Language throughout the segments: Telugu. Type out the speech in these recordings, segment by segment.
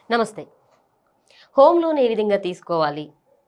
నమస్తే హోమ్ లోన్ ఏ విధంగా తీసుకోవాలి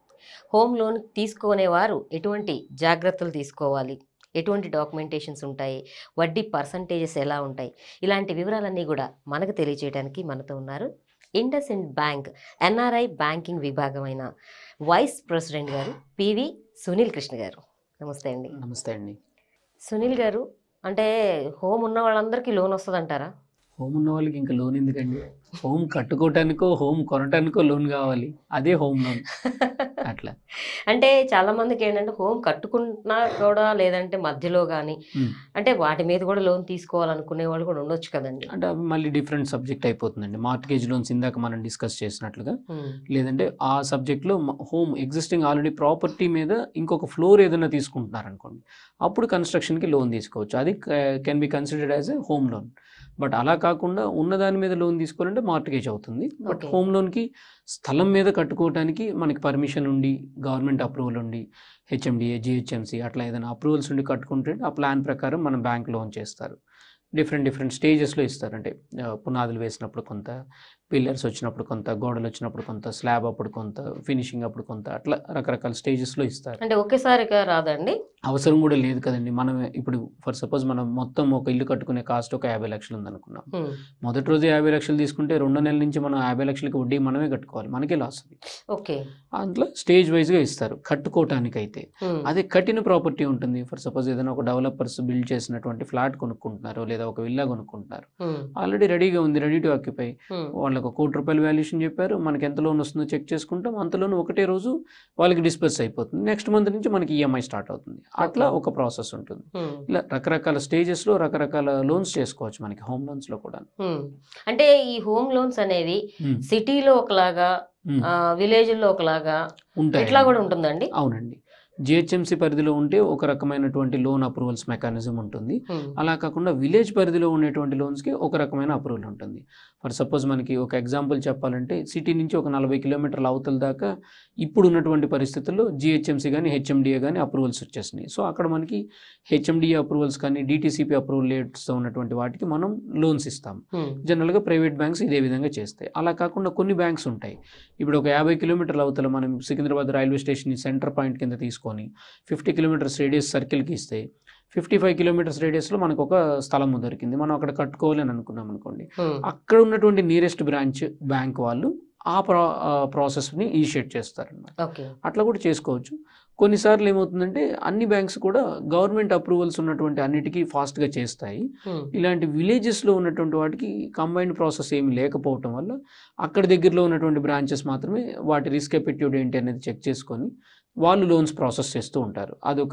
హోమ్ లోన్ తీసుకునేవారు ఎటువంటి జాగ్రత్తలు తీసుకోవాలి ఎటువంటి డాక్యుమెంటేషన్స్ ఉంటాయి వడ్డీ పర్సంటేజెస్ ఎలా ఉంటాయి ఇలాంటి వివరాలన్నీ కూడా మనకు తెలియజేయడానికి మనతో ఉన్నారు IndusInd bank NRI banking విభాగమైన వైస్ ప్రెసిడెంట్ గారు పివి సునీల్ కృష్ణ గారు నమస్తే అండి నమస్తే అండి సునీల్ గారు అంటే హోమ్ ఉన్న వాళ్ళందరికీ లోన్ వస్తుందంటారా హోమ్ ఉన్న వాళ్ళకి ఇంకా లోన్ ఎందుకండి హోమ్ కట్టుకోవటానికో హోమ్ కొనటానికో లోన్ కావాలి అదే హోమ్ లోన్ అట్లా అంటే చాలా మందికి ఏంటంటే హోమ్ కట్టుకున్నా కూడా లేదంటే మధ్యలో కానీ Hmm. అంటే వాటి మీద కూడా లోన్ తీసుకోవాలనుకునే వాళ్ళు కూడా ఉండొచ్చు కదండి అంటే అవి మళ్ళీ డిఫరెంట్ సబ్జెక్ట్ అయిపోతుందండి మార్ట్గేజ్ లోన్స్ ఇందాక మనం డిస్కస్ చేసినట్లుగా Hmm. లేదంటే ఆ సబ్జెక్ట్లో హోమ్ ఎగ్జిస్టింగ్ ఆల్రెడీ ప్రాపర్టీ మీద ఇంకొక ఫ్లోర్ ఏదైనా తీసుకుంటున్నారు అనుకోండి అప్పుడు కన్స్ట్రక్షన్కి లోన్ తీసుకోవచ్చు అది can be considered as a home loan but అలా కాకుండా ఉన్న దాని మీద లోన్ తీసుకోవాలంటే మార్ట్గేజ్ అవుతుంది బట్ Okay. హోమ్ లోన్కి స్థలం మీద కట్టుకోవడానికి మనకి పర్మిషన్ ఉండి గవర్నమెంట్ అప్రూవల్ ఉండి హెచ్ఎండిఏ జిహెచ్ఎంసి అట్లా ఏదైనా అప్రూవల్స్ ఉండి కట్టుకుంటే ఆ ప్లాన్ ప్రకారం మనం బ్యాంక్ లోన్ చేస్తారు డిఫరెంట్ డిఫరెంట్ స్టేజెస్లో ఇస్తారు అంటే ఆ, పునాదులు వేసినప్పుడు కొంత పిల్లర్స్ వచ్చినప్పుడు కొంత గోడలు వచ్చినప్పుడు కొంత స్లాబ్ అప్పుడు కొంత ఫినిషింగ్ అప్పుడు కొంత అట్లా రకరకాల స్టేజెస్లో ఇస్తారు అంటే ఒకేసారిగా రాదండి అవసరం కూడా లేదు కదండి మనం ఇప్పుడు ఫర్ సపోజ్ మనం మొత్తం ఒక ఇల్లు కట్టుకునే కాస్ట్ ఒక యాభై లక్షలు ఉందనుకున్నాం Hmm. మొదటి రోజు యాభై లక్షలు తీసుకుంటే రెండో నెలల నుంచి మనం యాభై లక్షలకి వడ్డీ మనమే కట్టుకోవాలి మనకే లాస్ అది ఓకే అందులో స్టేజ్ వైజ్గా ఇస్తారు కట్టుకోవటానికైతే Hmm. అదే కట్టిన ప్రాపర్టీ ఉంటుంది ఫర్ సపోజ్ ఏదైనా ఒక డెవలపర్స్ బిల్డ్ చేసినటువంటి ఫ్లాట్ కొనుక్కుంటున్నారు లేదా ఒక విల్లా కొనుక్కుంటున్నారు Hmm. ఆల్రెడీ రెడీగా ఉంది రెడీ టు ఆక్యుపై Hmm. వాళ్ళకి ఒక కోటి రూపాయల వాల్యూషన్ చెప్పారు మనకి ఎంత లోన్ వస్తుందో చెక్ చేసుకుంటాం అంతలోనే ఒకటే రోజు వాళ్ళకి డిస్పర్స్ అయిపోతుంది నెక్స్ట్ మంత్ నుంచి మనకి ఈఎంఐ స్టార్ట్ అవుతుంది అట్లా Okay. ఒక ప్రాసెస్ ఉంటుంది Hmm. ఇలా రకరకాల స్టేజెస్లో రకరకాల లోన్స్ చేసుకోవచ్చు మనకి హోమ్ లోన్స్లో కూడా Hmm. అంటే ఈ హోమ్ లోన్స్ అనేవి ఉమ్, సిటీలో ఒకలాగా ఉమ్, విలేజ్ లో ఒకలాగా ఉంటాయి ఇట్లా కూడా ఉంటుందండి అవునండి జిహెచ్ఎంసి పరిధిలో ఉంటే ఒక రకమైనటువంటి లోన్ అప్రూవల్స్ మెకానిజం ఉంటుంది Hmm. అలా కాకుండా విలేజ్ పరిధిలో ఉండేటువంటి లోన్స్కి ఒక రకమైన అప్రూవల్ ఉంటుంది ఫర్ సపోజ్ మనకి ఒక ఎగ్జాంపుల్ చెప్పాలంటే సిటీ నుంచి ఒక నలభై కిలోమీటర్ల అవతల దాకా ఇప్పుడు ఉన్నటువంటి పరిస్థితుల్లో జిహెచ్ఎంసీ కానీ హెచ్ఎండిఏ కానీ అప్రూవల్స్ వచ్చేసినాయి సో అక్కడ మనకి హెచ్ఎండిఏ అప్రూవల్స్ కానీ డిటీసీపీ అప్రూవల్ రేట్స్తో ఉన్నటువంటి వాటికి మనం లోన్స్ ఇస్తాం Hmm. జనరల్గా ప్రైవేట్ బ్యాంక్స్ ఇదే విధంగా చేస్తాయి అలా కాకుండా కొన్ని బ్యాంక్స్ ఉంటాయి ఇప్పుడు ఒక యాభై కిలోమీటర్ల అవతల మనం Secunderabad railway station centre point కింద తీసుకొని ఫిఫ్టీ కిలోమీటర్స్ రేడియస్ సర్కిల్కి ఇస్తే ఫిఫ్టీ ఫైవ్ కిలోమీటర్స్ రేడియస్లో మనకు ఒక స్థలం దొరికింది మనం అక్కడ కట్టుకోవాలి అని అనుకున్నాం అనుకోండి Hmm. అక్కడ ఉన్నటువంటి నియరెస్ట్ బ్రాంచ్ బ్యాంక్ వాళ్ళు ఆ ప్రా ప్రాసెస్ని ఇనిషియేట్ చేస్తారన్నమాట ఓకే అట్లా కూడా చేసుకోవచ్చు కొన్నిసార్లు ఏమవుతుందంటే అన్ని బ్యాంక్స్ కూడా గవర్నమెంట్ అప్రూవల్స్ ఉన్నటువంటి అన్నిటికీ ఫాస్ట్గా చేస్తాయి Hmm. ఇలాంటి విలేజెస్లో ఉన్నటువంటి వాటికి కంబైన్డ్ ప్రాసెస్ ఏమి లేకపోవటం వల్ల అక్కడ దగ్గరలో ఉన్నటువంటి బ్రాంచెస్ మాత్రమే వాటి రిస్క్ ఎఫెక్టివ్ ఏంటి అనేది చెక్ చేసుకొని వాళ్ళు లోన్స్ ప్రాసెస్ చేస్తూ ఉంటారు అదొక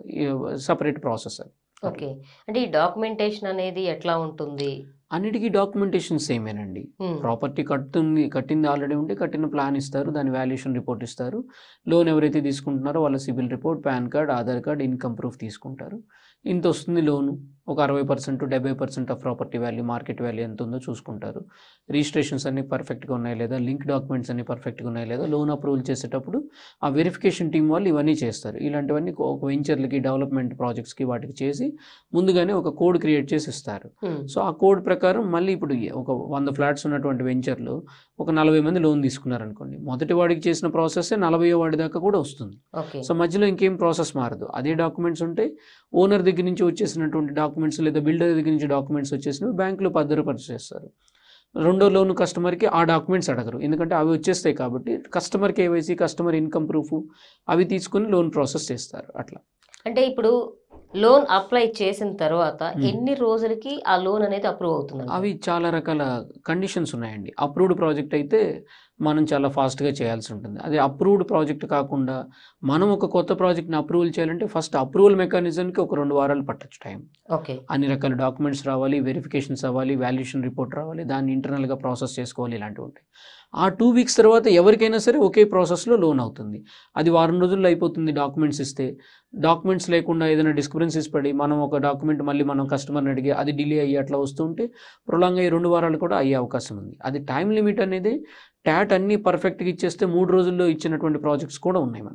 సపరేట్ ప్రాసెస్ అది ఓకే అంటే ఈ డాక్యుమెంటేషన్ అనేది ఎట్లా ఉంటుంది అన్నిటికీ డాక్యుమెంటేషన్ సేమేనండి Hmm. ప్రాపర్టీ కట్టుంది కట్టింది ఆల్రెడీ ఉంటే కట్టిన ప్లాన్ ఇస్తారు దాని వాల్యుయేషన్ రిపోర్ట్ ఇస్తారు లోన్ ఎవరైతే తీసుకుంటున్నారో వాళ్ళ CIBIL report PAN card Aadhaar card income proof తీసుకుంటారు ఇంత వస్తుంది లోను ఒక అరవై పర్సెంట్ డెబ్బై percent of property value market value ఎంత ఉందో చూసుకుంటారు రిజిస్ట్రేషన్స్ అన్ని పర్ఫెక్ట్గా ఉన్నాయి లేదా లింక్ డాక్యుమెంట్స్ అన్ని పర్ఫెక్ట్గా ఉన్నాయి లేదా లోన్ అప్రూవల్ చేసేటప్పుడు ఆ వెరిఫికేషన్ టీం వాళ్ళు ఇవన్నీ చేస్తారు ఇలాంటివన్నీ ఒక వెంచర్లకి డెవలప్మెంట్ ప్రాజెక్ట్స్కి వాటికి చేసి ముందుగానే ఒక కోడ్ క్రియేట్ చేసి ఇస్తారు Hmm. సో ఆ కోడ్ ప్రకారం మళ్ళీ ఇప్పుడు ఏ- ఒక వంద ఫ్లాట్స్ ఉన్నటువంటి వెంచర్లో ఒక నలభై మంది లోన్ తీసుకున్నారు అనుకోండి మొదటి వాడికి చేసిన ప్రాసెస్ నలభై వాడి దాకా కూడా వస్తుంది ఓకే సో మధ్యలో ఇంకేం ప్రాసెస్ మారదు అదే డాక్యుమెంట్స్ ఉంటే ఓనర్ దగ్గర నుంచి వచ్చేసినటువంటి డాక్యుమెంట్స్ లేదా బిల్డర్ దగ్గర నుంచి డాక్యుమెంట్స్ వచ్చేసినవి బ్యాంకులో భద్రపరిచి చేస్తారు రెండో లోన్ కస్టమర్కి ఆ డాక్యుమెంట్స్ అడగరు ఎందుకంటే అవి వచ్చేస్తాయి కాబట్టి customer KYC customer income proof అవి తీసుకుని లోన్ ప్రాసెస్ చేస్తారు అట్లా అంటే ఇప్పుడు లోన్ అప్లై చేసిన తర్వాత Hmm. ఎన్ని రోజులకి ఆ లోన్ అనేది అప్రూవ్ అవుతుంది అవి చాలా రకాల కండిషన్స్ ఉన్నాయండి అప్రూవ్డ్ ప్రాజెక్ట్ అయితే మనం చాలా ఫాస్ట్గా చేయాల్సి ఉంటుంది అదే అప్రూవ్డ్ ప్రాజెక్ట్ కాకుండా మనం ఒక కొత్త ప్రాజెక్ట్ని అప్రూవల్ చేయాలంటే ఫస్ట్ అప్రూవల్ మెకానిజంకి ఒక రెండు వారాలు పట్టచ్చు టైం ఓకే అన్ని రకాల డాక్యుమెంట్స్ రావాలి వెరిఫికేషన్స్ అవ్వాలి వాల్యుయేషన్ రిపోర్ట్ రావాలి దాన్ని ఇంటర్నల్గా ప్రాసెస్ చేసుకోవాలి ఇలాంటివి ఉంటాయి ఆ టూ వీక్స్ తర్వాత ఎవరికైనా సరే ఒకే ప్రాసెస్లో లోన్ అవుతుంది అది వారం రోజుల్లో అయిపోతుంది డాక్యుమెంట్స్ ఇస్తే డాక్యుమెంట్స్ లేకుండా ఏదైనా డిస్క్రిపెన్సీస్ పడి మనం ఒక డాక్యుమెంట్ మళ్ళీ మనం కస్టమర్ని అడిగి అది డిలే అయ్యి అట్లా వస్తుంటే ప్రొలాంగ్ అయ్యి రెండు వారాలు కూడా అయ్యే అవకాశం ఉంది అది టైం లిమిట్ అనేది ట్యాట్ అన్నీ పర్ఫెక్ట్గా ఇచ్చేస్తే మూడు రోజుల్లో ఇచ్చినటువంటి ప్రాజెక్ట్స్ కూడా ఉన్నాయి మనకి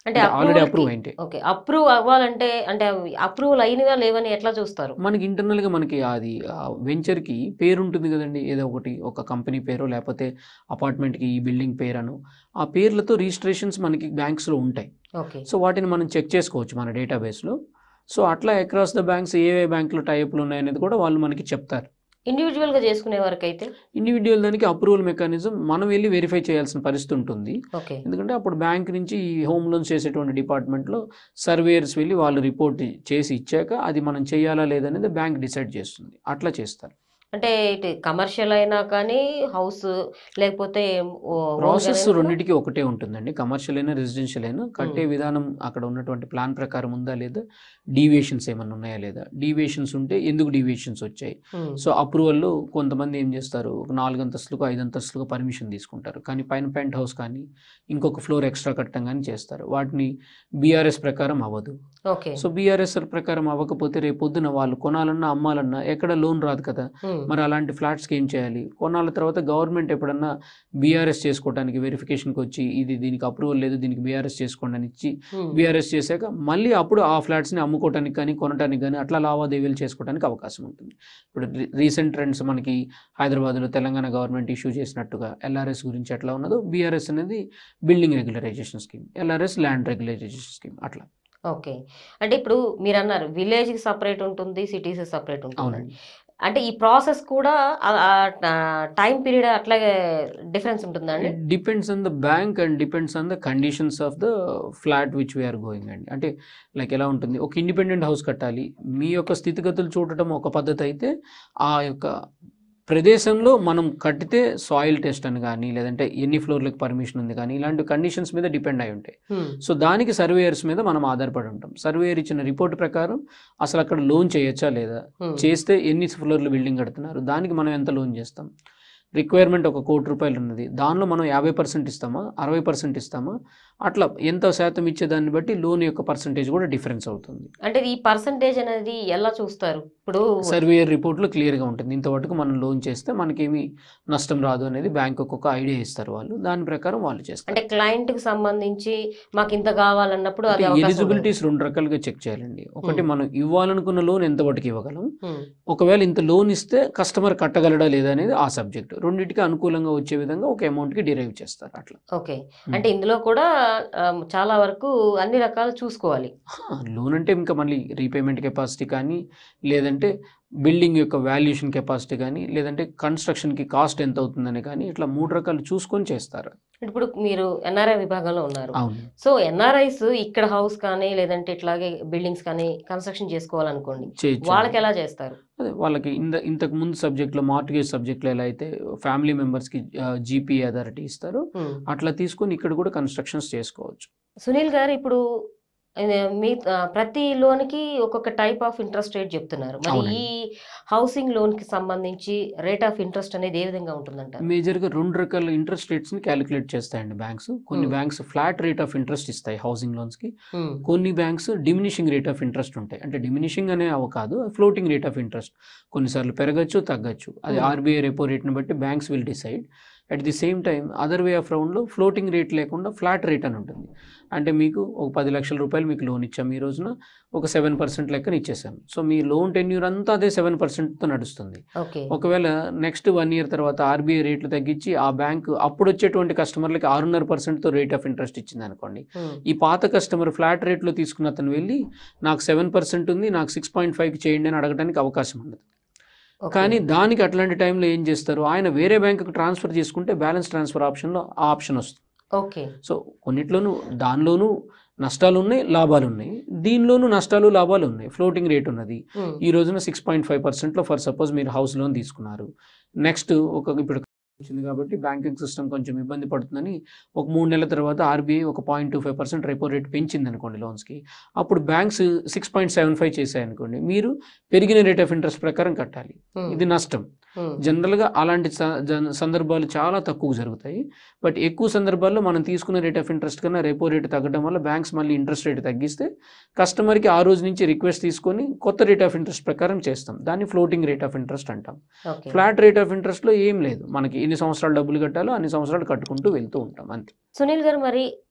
అంటే ఆల్రెడీ approval అప్రూవ్ కి- అయింటే ఓకే అప్రూవ్ అవ్వాలంటే అంటే అప్రూవల్ అయినవా లేవని ఎట్లా చూస్తారు మనకి ఇంటర్నల్గా మనకి అది వెంచర్కి పేరు ఉంటుంది కదండి ఏదో ఒకటి ఒక కంపెనీ పేరు లేకపోతే అపార్ట్మెంట్కి ఈ బిల్డింగ్ పేరు అను ఆ పేర్లతో రిజిస్ట్రేషన్స్ మనకి బ్యాంక్స్లో ఉంటాయి ఓకే సో వాటిని మనం చెక్ చేసుకోవచ్చు మన డేటాబేస్లో సో అట్లా అక్రాస్ ద బ్యాంక్స్ ఏ ఏ బ్యాంకులో టైప్లు ఉన్నాయనేది కూడా వాళ్ళు మనకి చెప్తారు ఇండివిజువల్ గా చేసుకునే వరకు అయితే ఇండివిజువల్ దానికి అప్రూవల్ మెకానిజం మనం వెళ్ళి వెరిఫై చేయాల్సిన పరిస్థితి ఉంటుంది ఓకే ఎందుకంటే అప్పుడు బ్యాంక్ నుంచి ఈ హోమ్ లోన్స్ చేసేటువంటి డిపార్ట్మెంట్లో సర్వేయర్స్ వెళ్ళి వాళ్ళు రిపోర్ట్ చేసి ఇచ్చాక అది మనం చేయాలా లేదనేది బ్యాంక్ డిసైడ్ చేస్తుంది అట్లా చేస్తారు అంటే ఇటు కమర్షియల్ అయినా కానీ హౌస్ లేకపోతే ఓ- own ప్రాసెస్ గానైనా రెండింటికి ఒకటే ఉంటుందండి కమర్షియల్ అయినా రెసిడెన్షియల్ అయినా కట్టే Hmm. విధానం అక్కడ ఉన్నటువంటి ప్లాన్ ప్రకారం ఉందా లేదా డీవియేషన్స్ ఏమైనా ఉన్నాయా లేదా డీవియేషన్స్ ఉంటే ఎందుకు డీవియేషన్స్ వచ్చాయి ఉమ్, సో అప్రూవల్లో కొంతమంది ఏం చేస్తారు ఒక నాలుగు అంతస్తులకు ఐదు అంతస్తులకు పర్మిషన్ తీసుకుంటారు కానీ పైన పెంట్ హౌస్ కానీ ఇంకొక ఫ్లోర్ ఎక్స్ట్రా కట్టడం కానీ చేస్తారు వాటిని బీఆర్ఎస్ ప్రకారం అవ్వదు ఓకే సో బీఆర్ఎస్ ప్రకారం అవ్వకపోతే రేపు పొద్దున వాళ్ళు కొనాలన్నా అమ్మాలన్నా ఎక్కడ లోన్ రాదు కదా ఉమ్, మరి అలాంటి ఫ్లాట్స్కి ఏం చేయాలి కొన్నాళ్ళ తర్వాత గవర్నమెంట్ ఎప్పుడన్నా బీఆర్ఎస్ చేసుకోవడానికి వెరిఫికేషన్కి వచ్చి ఇది దీనికి అప్రూవల్ లేదు దీనికి బీఆర్ఎస్ చేసుకోండి అని ఇచ్చి ఉమ్, బీఆర్ఎస్ చేశాక మళ్ళీ అప్పుడు ఆ ఫ్లాట్స్ని అమ్ముకోవడానికి కానీ కొనడానికి కానీ అట్లా లావాదేవీలు చేసుకోవడానికి అవకాశం ఉంటుంది ఇప్పుడు రీసెంట్ ట్రెండ్స్ మనకి హైదరాబాద్లో తెలంగాణ గవర్నమెంట్ ఇష్యూ చేసినట్టుగా ఎల్ఆర్ఎస్ గురించి ఎట్లా ఉన్నదో బీఆర్ఎస్ అనేది building regularisation scheme LRS land regularisation scheme అట్లా ఓకే అంటే ఇప్పుడు మీరు అన్నారు విలేజ్ కి సపరేట్ ఉంటుంది సిటీస్ సపరేట్ ఉంటుంది అవునండి అంటే ఈ ప్రాసెస్ కూడా టైం పీరియడ్ అట్లాగే డిఫరెన్స్ ఉంటుందండి it depends on the bank and depends on the conditions of the flat which we're going అండి అంటే లైక్ ఎలా ఉంటుంది ఒక ఇండిపెండెంట్ హౌస్ కట్టాలి మీ యొక్క స్థితిగతులు చూడటం ఒక పద్ధతి అయితే ఆ యొక్క ప్రదేశంలో మనం కట్టితే సాయిల్ టెస్ట్ అని కానీ లేదంటే ఎన్ని ఫ్లోర్లకు పర్మిషన్ ఉంది కానీ ఇలాంటి కండిషన్స్ మీద డిపెండ్ అయి ఉంటాయి ఉమ్, సో దానికి సర్వేయర్స్ మీద మనం ఆధారపడి ఉంటాం సర్వేయర్ ఇచ్చిన రిపోర్ట్ ప్రకారం అసలు అక్కడ లోన్ చేయొచ్చా లేదా ఉమ్, చేస్తే ఎన్ని ఫ్లోర్లు బిల్డింగ్ కడుతున్నారు దానికి మనం ఎంత లోన్ చేస్తాం రిక్వైర్మెంట్ ఒక కోటి రూపాయలు ఉన్నది దానిలో మనం యాభై పర్సెంట్ ఇస్తామా అరవై పర్సెంట్ ఇస్తామా అట్లా ఎంత శాతం ఇచ్చేదాన్ని బట్టి లోన్ యొక్క పర్సంటేజ్ కూడా డిఫరెన్స్ అవుతుంది అంటే ఈ పర్సంటేజ్ అనేది ఎలా చూస్తారు ఇప్పుడు సర్వేయర్ రిపోర్ట్లో క్లియర్గా ఉంటుంది ఇంతవరకు మనం లోన్ చేస్తే మనకేమి నష్టం రాదు అనేది బ్యాంక్ ఒక ఐడియా ఇస్తారు వాళ్ళు దాని ప్రకారం వాళ్ళు చేస్తారు అంటే క్లయింట్ కి సంబంధించి మాకు ఇంత కావాలన్నప్పుడు అది అవకాశం ఎలిజిబిలిటీస్ రెండు రకాలుగా చెక్ చేయాలండి ఒకటి Hmm. మనం ఇవ్వాలనుకున్న లోన్ ఎంత వరకు ఇవ్వగలం ఉంటుంది. ఉమ్, ఒకవేళ ఇంత లోన్ ఇస్తే కస్టమర్ కట్టగలడా లేదా అనేది ఆ సబ్జెక్ట్ రెండింటికి అనుకూలంగా వచ్చే విధంగా ఒక అమౌంట్కి డిరైవ్ చేస్తారు అట్లా ఓకే అంటే ఇందులో కూడా ఆ, చాలా వరకు అన్ని రకాలు చూసుకోవాలి లోన్ అంటే ఇంకా మళ్ళీ రీపేమెంట్ కెపాసిటీ కానీ లేదంటే బిల్డింగ్ యొక్క వాల్యుయేషన్ కెపాసిటీ కానీ లేదంటే కన్స్ట్రక్షన్కి కాస్ట్ ఎంత అవుతుందని కానీ ఇట్లా మూడు రకాలు చూసుకొని చేస్తారు ఇప్పుడు మీరు ఎన్ఆర్ఐ విభాగంలో ఉన్నారు అవును సో ఎన్ఆర్ఐస్ ఇక్కడ హౌస్ కానీ లేదంటే ఇట్లాగే బిల్డింగ్స్ కానీ కన్స్ట్రక్షన్ చేసుకోవాలనుకోండి చేయొచ్చు వాళ్ళకి ఎలా చేస్తారు అదే వాళ్ళకి ఇంత ఇంతకు ముందు సబ్జెక్ట్లో మార్టిగేజ్ సబ్జెక్ట్లో ఎలా అయితే ఫ్యామిలీ మెంబర్స్కి జీపీ అథారిటీ ఇస్తారో ఉమ్. అట్లా తీసుకొని ఇక్కడ కూడా కన్స్ట్రక్షన్స్ చేసుకోవచ్చు సునీల్ గారు ఇప్పుడు ఆ, మీ ఆ, ప్రతి లోన్ కి ఒక్కొక్క టైప్ ఆఫ్ ఇంట్రెస్ట్ రేట్ చెప్తున్నారు మరి అవునండి. ఈ హౌసింగ్ లోన్ కి సంబంధించి రేట్ ఆఫ్ ఇంట్రెస్ట్ అనేది ఏ విధంగా ఉంటుందంటారు మేజర్గా రెండు రకాల ఇంట్రెస్ట్ రేట్స్ని క్యాలిక్యులేట్ చేస్తాయండి బ్యాంక్స్ కొన్ని Hmm. Banks flat rate of interest ఇస్తాయి హౌసింగ్ లోన్స్కి ఉమ్, కొన్ని banks diminishing rate of interest ఉంటాయి అంటే డిమినిషింగ్ అనే అవ కాదు ఫ్లోటింగ్ రేట్ ఆఫ్ ఇంట్రెస్ట్ కొన్నిసార్లు పెరగచ్చు తగ్గచ్చు అది Hmm. ఆర్బీఐ రెపో రేట్ని బట్టి banks will decide at the same time other way of రౌండ్లో ఫ్లోటింగ్ రేట్ లేకుండా ఫ్లాట్ రేట్ అని ఉంటుంది అంటే మీకు ఒక పది లక్షల రూపాయలు మీకు లోన్ ఇచ్చాము ఈ రోజున ఒక సెవెన్ పర్సెంట్ లెక్కన ఇచ్చేసాం సో మీ లోన్ టెన్యూర్ అంతా అదే సెవెన్ పర్సెంట్తో నడుస్తుంది ఓకే ఒకవేళ నెక్స్ట్ వన్ ఇయర్ తర్వాత ఆర్బీఐ రేట్లు తగ్గించి ఆ బ్యాంక్ అప్పుడు వచ్చేటువంటి కస్టమర్లకి ఆరున్నర పర్సెంట్తో రేట్ ఆఫ్ ఇంట్రెస్ట్ ఇచ్చింది అనుకోండి ఉమ్, ఈ పాత కస్టమర్ ఫ్లాట్ రేట్లో తీసుకున్న అతను వెళ్ళి నాకు సెవెన్ పర్సెంట్ ఉంది నాకు సిక్స్ పాయింట్ ఫైవ్కి చేయండి అని అడగడానికి అవకాశం ఉండదు ఓకే. కానీ దానికి అట్లాంటి టైంలో ఏం చేస్తారు ఆయన వేరే బ్యాంకుకి ట్రాన్స్ఫర్ చేసుకుంటే బ్యాలెన్స్ ట్రాన్స్ఫర్ ఆప్షన్లో ఆ ఆప్షన్ వస్తుంది ఓకే సో కొన్నిట్లోనూ దానిలోనూ నష్టాలు ఉన్నాయి లాభాలు ఉన్నాయి దీనిలోనూ నష్టాలు లాభాలు ఉన్నాయి ఫ్లోటింగ్ రేట్ ఉన్నది ఉమ్, ఈ రోజున సిక్స్ పాయింట్ ఫైవ్ పర్సెంట్లో ఫర్ సపోజ్ మీరు హౌస్ లోన్ తీసుకున్నారు నెక్స్ట్ ఒక ఇప్పుడు వచ్చింది కాబట్టి బ్యాంకింగ్ సిస్టమ్ కొంచెం ఇబ్బంది పడుతుందని ఒక మూడు నెలల తర్వాత ఆర్బీఐ ఒక point two five percent repo rate పెంచింది అనుకోండి లోన్స్కి అప్పుడు banks six point seven five చేశాయి అనుకోండి మీరు పెరిగిన రేట్ ఆఫ్ ఇంట్రెస్ట్ ప్రకారం కట్టాలి ఉమ్, ఇది నష్టం ఉమ్, జనరల్గా అలాంటి స- జన- సందర్భాలు చాలా తక్కువ జరుగుతాయి బట్ ఎక్కువ సందర్భాల్లో మనం తీసుకున్న రేట్ ఆఫ్ ఇంట్రెస్ట్ కన్నా రెపో రేట్ తగ్గడం వల్ల బ్యాంక్స్ మళ్ళీ ఇంట్రెస్ట్ రేట్ తగ్గిస్తే కస్టమర్కి ఆ రోజు నుంచి రిక్వెస్ట్ తీసుకొని కొత్త రేట్ ఆఫ్ ఇంట్రెస్ట్ ప్రకారం చేస్తాం దాన్ని ఫ్లోటింగ్ రేట్ ఆఫ్ ఇంట్రెస్ట్ అంటాం ఓకే ఫ్లాట్ రేట్ ఆఫ్ ఇంట్రెస్ట్లో ఏం లేదు మనకి ఎన్ని సంవత్సరాలు డబ్బులు కట్టాలో అన్ని సంవత్సరాలు కట్టుకుంటూ వెళ్తూ ఉంటాం అంతే సునీల్ గారు మరి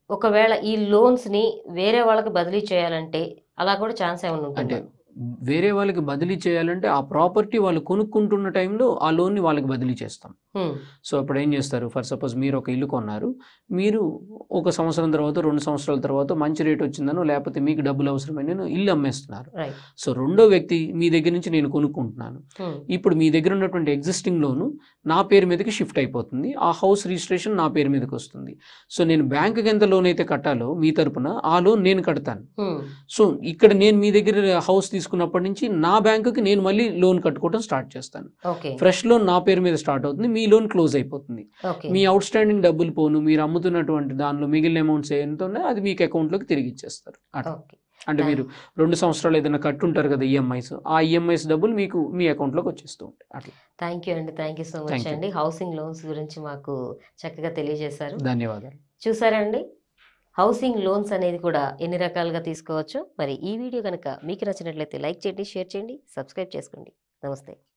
ఒకవేళ ఈ లోన్స్ ని వేరే వాళ్ళకి బదిలీ చేయాలంటే అలా కూడా ఛాన్స్ ఏమైనా అంటే ఉంటుంది వేరే వాళ్ళకి బదిలీ చేయాలంటే ఆ ప్రాపర్టీ వాళ్ళు కొనుక్కుంటున్న టైంలో ఆ లోన్ని వాళ్ళకి బదిలీ చేస్తాం సో అప్పుడు ఏం చేస్తారు ఫర్ సపోజ్ మీరు ఒక ఇల్లు కొన్నారు మీరు ఒక సంవత్సరం తర్వాత రెండు సంవత్సరాల తర్వాత మంచి రేట్ వచ్చిందనో లేకపోతే మీకు డబ్బులు అవసరమైన ఇల్లు అమ్మేస్తున్నారు రైట్ సో రెండో వ్యక్తి మీ దగ్గర నుంచి నేను కొనుక్కుంటున్నాను ఇప్పుడు మీ దగ్గర ఉన్నటువంటి ఎగ్జిస్టింగ్ లోను నా పేరు మీదకి షిఫ్ట్ అయిపోతుంది ఆ హౌస్ రిజిస్ట్రేషన్ నా పేరు మీదకి వస్తుంది సో నేను బ్యాంకుకి ఎంత లోన్ అయితే కట్టాలో మీ తరపున ఆ లోన్ నేను కడతాను సో ఇక్కడ నేను మీ దగ్గర హౌస్ తీసుకున్నప్పటి నుంచి నా బ్యాంకుకి నేను మళ్ళీ లోన్ కట్టుకోవడం స్టార్ట్ చేస్తాను ఓకే ఫ్రెష్ లోన్ నా పేరు మీద స్టార్ట్ అవుతుంది మీ లోన్ క్లోజ్ అయిపోతుంది ఓకే మీ అవుట్ స్టాండింగ్ డబ్బులు పోను మీరు అమ్ముతున్నటువంటి దానిలో మిగిలిన అమౌంట్స్ ఎంత ఉన్నాయో అది మీకు అకౌంట్లోకి తిరిగి ఇచ్చేస్తారు అట్లా ఓకే అంటే మీరు రెండు సంవత్సరాలు ఏదైనా కట్టుంటారు కదా ఈఎంఐస్ ఆ ఈఎంఐస్ డబ్బులు మీకు మీ అకౌంట్లోకి వచ్చేస్తూ ఉంటాయి అట్లా థ్యాంక్ యూ అండి thank you so much Thank you. అండి హౌసింగ్ లోన్స్ గురించి మాకు చక్కగా తెలియజేశారు ధన్యవాదాలు చూసారండి హౌసింగ్ లోన్స్ అనేది కూడా ఎన్ని రకాలుగా తీసుకోవచ్చు మరి ఈ వీడియో కనుక మీకు నచ్చినట్లయితే లైక్ చేయండి షేర్ చేయండి సబ్స్క్రైబ్ చేసుకోండి నమస్తే